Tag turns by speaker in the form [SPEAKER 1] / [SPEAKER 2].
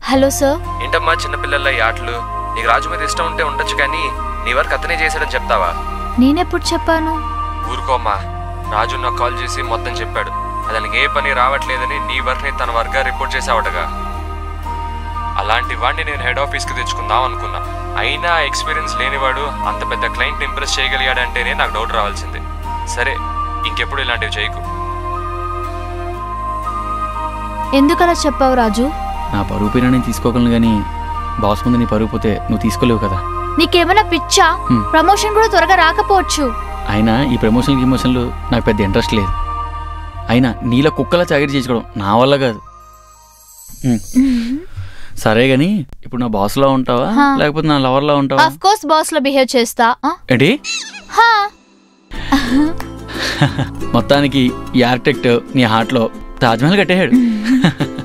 [SPEAKER 1] Hello sir
[SPEAKER 2] ఏంటమ్మా చిన్నపిల్లల ఈ ఆటలు నీకు రాజు మీద ఇష్టం ఉంటే ఉండొచ్చు కానీ నీ వరకు అతనే చేశాడని చెప్తావా
[SPEAKER 1] నేనెప్పుడు చెప్పాను
[SPEAKER 2] ఊరుకోమ్మా రాజు నాకు కాల్ చేసి మొత్తం చెప్పాడు అతనికి ఏ పని రావట్లేదని నీ వర్క్ని తన వర్గా రిపోర్ట్ చేసావటగా అలాంటి వాడిని నేను హెడ్ ఆఫీస్కి తెచ్చుకుందాం అనుకున్నా అయినా ఎక్స్పీరియన్స్ లేనివాడు అంత పెద్ద క్లయింట్ ఇంప్రెస్ చేయగలిగాడంటేనే నాకు డౌట్ రావాల్సింది సరే ఇంకెప్పుడు ఇలాంటివి చేయకు
[SPEAKER 1] ఎందుకలా చెప్పావు రాజు
[SPEAKER 3] నా పరువు పేరు నేను తీసుకోగలను కానీ బాస్ ముందు నీ పరుగు పోతే నువ్వు తీసుకోలేవు కదా
[SPEAKER 1] నీకేమైనా పిచ్చా
[SPEAKER 3] హ్మ్.
[SPEAKER 1] ప్రమోషన్ కూడా త్వరగా రాకపోవచ్చు
[SPEAKER 3] అయినా ఈ ప్రమోషన్లు గిమోషన్లు నాకు పెద్ద ఇంట్రెస్ట్ లేదు అయినా నీళ్ళ కుక్కలా చాకరీ చేసుకోవడం నా వల్ల కాదు ఉమ్, సరే గాని ఇప్పుడు నా బాస్లా ఉంటావా
[SPEAKER 1] హా.
[SPEAKER 3] లేకపోతే నా లవర్లా ఉంటావా
[SPEAKER 1] ఆఫ్ కోర్స్ బాస్ లో బిహేవ్ చేస్తా ఆ?
[SPEAKER 3] ఏంటి
[SPEAKER 1] హా
[SPEAKER 3] మొత్తానికి ఈ ఆర్కిటెక్ట్ నీ హార్ట్లో తాజ్మహల్ కట్టేశాడు